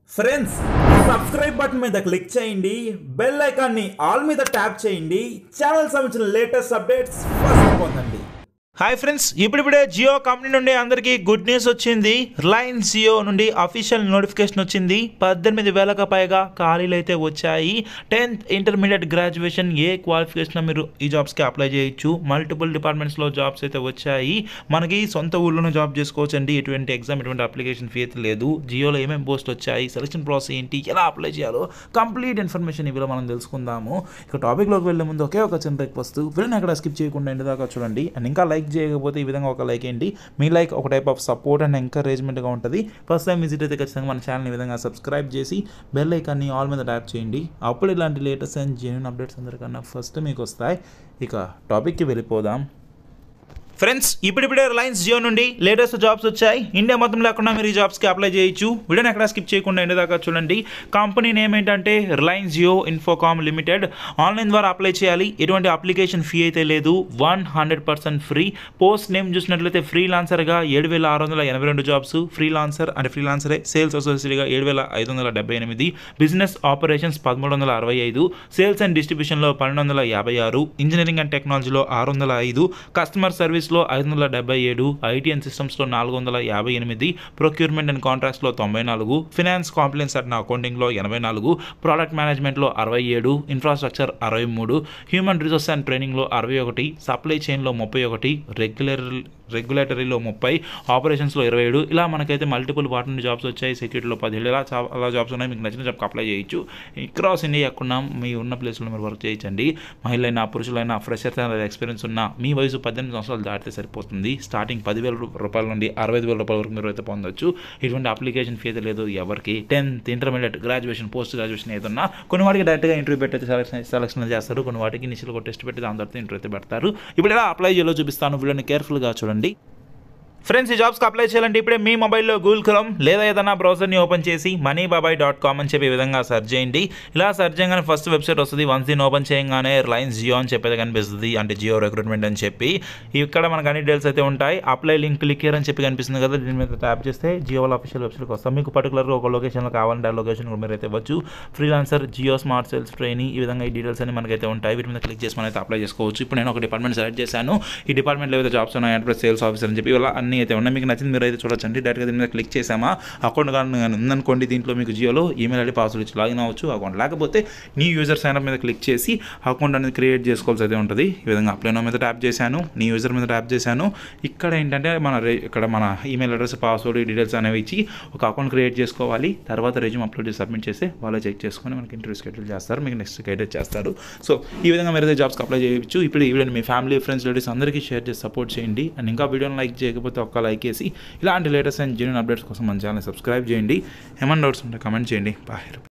friends subscribe button మీద click చేయండి bell ఐకాన్ని ఆల్ మీద ట్యాప్ చేయండి ఛానల్ సంబంధించిన లేటెస్ట్ అప్డేట్స్ ఫస్ట్ పొందండి హాయ్ ఫ్రెండ్స్ ఇప్పుడిప్పుడే జియో కంపెనీ నుండి అందరికీ గుడ్ న్యూస్ వచ్చింది రిలయన్స్ జియో నుండి అఫీషియల్ నోటిఫికేషన్ వచ్చింది పద్దెనిమిది వేలకు పైగా ఖాళీలు అయితే వచ్చాయి టెన్త్ ఇంటర్మీడియట్ గ్రాడ్యుయేషన్ ఏ క్వాలిఫికేషన్ మీరు ఈ జాబ్స్కి అప్లై చేయొచ్చు మల్టిపుల్ డిపార్ట్మెంట్స్లో జాబ్స్ అయితే వచ్చాయి మనకి సొంత ఊళ్ళోనే జాబ్ చేసుకోవచ్చు అండి ఎటువంటి ఎగ్జామ్ ఎటువంటి అప్లికేషన్ ఫీ అయితే లేదు జియోలో ఏమేమి పోస్ట్ వచ్చాయి సెలక్షన్ ప్రాసెస్ ఏంటి ఎలా అప్లై చేయాలో కంప్లీట్ ఇన్ఫర్మేషన్ ఇవిలో మనం తెలుసుకుందాము ఇక టాపిక్లోకి వెళ్ళే ముందు ఒకే ఒక చిన్న రిక్వెస్ట్ వీళ్ళని అక్కడ స్కిప్ చేయకుండా ఎండ్ దాకా చూడండి అండ్ ఇంకా లైక్ చేయకపోతే ఈ విధంగా ఒక లైక్ ఏంటి మీ లైక్ ఒక టైప్ ఆఫ్ సపోర్ట్ అండ్ ఎంకరేజ్మెంట్గా ఉంటుంది ఫస్ట్ టైం విజిట్ అయితే ఖచ్చితంగా మన ఛానల్ ఈ విధంగా సబ్స్క్రైబ్ చేసి బెల్ ఐకాన్ని ఆల్ మీద ట్యాప్ చేయండి అప్పుడు ఇలాంటి లేటెస్ట్ అండ్ జెన్యున్ అప్డేట్స్ అందరికన్నా ఫస్ట్ మీకు వస్తాయి ఇక టాపిక్కి వెళ్ళిపోదాం ఫ్రెండ్స్ ఇప్పుడిప్పుడే రిలయన్స్ జియో నుండి లేటెస్ట్ జాబ్స్ వచ్చాయి ఇండియా మొత్తం లేకుండా మీరు ఈ జాబ్స్కి అప్లై చేయొచ్చు వీడియోని ఎక్కడ స్కిప్ చేయకుండా ఎండ్ దాకా చూడండి కంపెనీ నేమ్ ఏంటంటే Reliance Jio Infocomm limited online ద్వారా అప్లై చేయాలి ఎటువంటి అప్లికేషన్ ఫీ అయితే లేదు one hundred percent free post name చూసినట్లయితే ఫ్రీ లాన్సర్గా ఏడు వేల ఆరు వందల ఎనభై రెండు జాబ్స్ ఫ్రీ లాన్సర్ అంటే ఫ్రీ లాన్సరే సేల్స్ అసోసియేట్గా ఏడు వేల ఐదు వందల డెబ్బై ఎనిమిది బిజినెస్ ఆపరేషన్స్ పదమూడు వందల అరవై ఐదు సేల్స్ అండ్ డిస్ట్రిబ్యూషన్లో పన్నెండు వందల యాభై ఆరు ఇంజనీరింగ్ అండ్ టెక్నాలజీలో ఆరు వందల ఐదు కస్టమర్ సర్వీస్లో ఐదు వందల డెబ్బై ఏడు ఐటీ అండ్ సిస్టమ్స్లో నాలుగు వందల యాభై ఎనిమిది ప్రొక్యూర్మెంట్ అండ్ కాంట్రాక్ట్స్లో తొంభై నాలుగు ఫినాన్స్ కాంప్లెన్స్ అండ్ అకౌంటింగ్లో ఎనభై నాలుగు ప్రోడక్ట్ మేనేజ్మెంట్లో అరవై ఏడు ఇన్ఫ్రాస్ట్రక్చర్ అరవై మూడు హ్యూమన్ రిసోర్స్ అండ్ ట్రైనింగ్లో అరవై ఒకటి సప్లై చైన్లో ముప్పై ఒకటి రెగ్యులర్ రెగ్యులేటరీలో ముప్పై ఆపరేషన్స్లో ఇరవై ఏడు ఇలా మనకైతే మల్టిపుల్ వాటి నుండి జాబ్స్ వచ్చాయి సెక్యూరిటీలో పదిహేడు ఇలా చాలా జాబ్స్ ఉన్నాయి మీకు నచ్చిన జాబ్కి అప్లై చేయొచ్చు క్రాస్ ఇండియా ఎక్కడున్నా మీ ఉన్న ప్లేస్లో మీరు వర్క్ చేయొచ్చండి మహిళలైనా పురుషులైనా ఫ్రెషర్స్ అయినా ఎక్స్పీరియన్స్ ఉన్న మీ వయసు పద్దెనిమిది సంవత్సరాలు దాటితే సరిపోతుంది స్టార్టింగ్ పదివేల రూపాయల నుండి అరవై ఐదు వేల రూపాయల వరకు మీరు అయితే పొందొచ్చు ఇటువంటి అప్లికేషన్ ఫీ అయితే లేదు ఎవరికి tenth intermediate graduation post graduation ఏదన్నా కొన్ని వాటికి డైరెక్ట్గా ఇంటర్వ్యూ పెట్టి సెలక్షన్ సెలక్షన్ చేస్తారు కొన్ని వాటికి ఇనిషియల్గా టెస్ట్ పెట్టి దాని తర్వాత ఇంటర్వ్యూ అయితే పెడతారు ఇప్పుడు ఎలా అప్లై చేయాలో చూపిస్తాను వీళ్ళని కేర్ఫుల్గా చూడండి ఫ్రెండ్స్ ఈ జాబ్స్కి అప్లై చేయాలంటే ఇప్పుడే మీ మొబైల్లో గూగుల్ క్రోమ్ లేదా ఏదైనా బ్రౌజర్ని ఓపెన్ చేసి మనీ బాబాయ్ డాట్ కామ్ అని చెప్పి ఈ విధంగా సెర్చ్ చేయండి ఇలా సెర్చ్ చేయగానే ఫస్ట్ వెబ్సైట్ వస్తుంది వన్స్ దీన్ని ఓపెన్ చేయగానే రిలయన్స్ జియో అని చెప్పేది కనిపిస్తుంది అంటే జియో రిక్రూట్మెంట్ అని చెప్పి ఇక్కడ మనకు అన్ని డీటెయిల్స్ అయితే ఉంటాయి అప్లై లింక్ క్లిక్ అని చెప్పి కనిపిస్తుంది కదా దీని మీద ట్యాప్ చేస్తే జియో వాళ్ళ అఫీషియల్ వెబ్సైట్కి వస్తాం మీకు పర్టికులర్గా ఒక లొకేషన్లో కావాలంటే ఆ లొకేషన్ కూడా మీరు అయితే ఇవ్వచ్చు freelancer Jio smart sales training ఈ విధంగా ఈ డీటెయిల్స్ అన్ని మనకైతే ఉంటాయి వీటి మీద క్లిక్ చేసి మనం అయితే అప్లై చేసుకోవచ్చు ఇప్పుడు నేను ఒక డిపార్ట్మెంట్ సెలెక్ట్ చేశాను ఈ డిపార్ట్మెంట్లో ఏదైతే జాబ్స్ ఉన్నాయి అంటే సేల్స్ ఆఫీసర్ అని చెప్పి ఇలా అన్ని అయితే ఉన్నాయి మీకు నచ్చింది మీరు అయితే చూడొచ్చండి డైరెక్ట్గా దీని మీద క్లిక్ చేసామా అకౌంట్ కానీ ఉందనుకోండి దీంట్లో మీకు జియోలో ఈమెయిల్ ఐడి పాస్వర్డ్ ఇచ్చి లాగిన్ అవ్వచ్చు అకౌంట్ లేకపోతే నీ యూజర్ సైన్ మీద క్లిక్ చేసి అకౌంట్ అనేది క్రియేట్ చేసుకోవాల్సి అయితే ఉంటుంది ఈ విధంగా అప్లై నో మీద ట్యాప్ చేశాను నీ యూజర్ మీద ట్యాప్ చేశాను ఇక్కడ ఏంటంటే మన రే- ఇక్కడ మన ఈమెయిల్ అడ్రస్ పాస్వర్డ్ డీటెయిల్స్ అనేవి ఇచ్చి ఒక అకౌంట్ క్రియేట్ చేసుకోవాలి తర్వాత రెజ్యూమ్ అప్లోడ్ చేసి సబ్మిట్ చేస్తే వాళ్ళు చెక్ చేసుకొని మనకి ఇంటర్వ్యూ షెడ్యూల్ చేస్తారు మీకు నెక్స్ట్ గైడెడ్ చేస్తారు సో ఈ విధంగా మీరు అయితే జాబ్స్కి అప్లై చేయొచ్చు ఇప్పుడు ఈ వీడియోని మీ ఫ్యామిలీ ఫ్రెండ్స్ రిలేటివ్స్ అందరికీ షేర్ చేసి సపోర్ట్ చేయండి అండ్ ఇంకా వీడియోని లైక్ చేయకపోతే ఒక్క లైక్ వేసి ఇలాంటి లేటెస్ట్ అండ్ జెన్యున్ అప్డేట్స్ కోసం మన ఛానల్ సబ్స్క్రైబ్ చేయండి ఏమన్నా డౌట్స్ ఉంటే కమెంట్ చేయండి బాయ్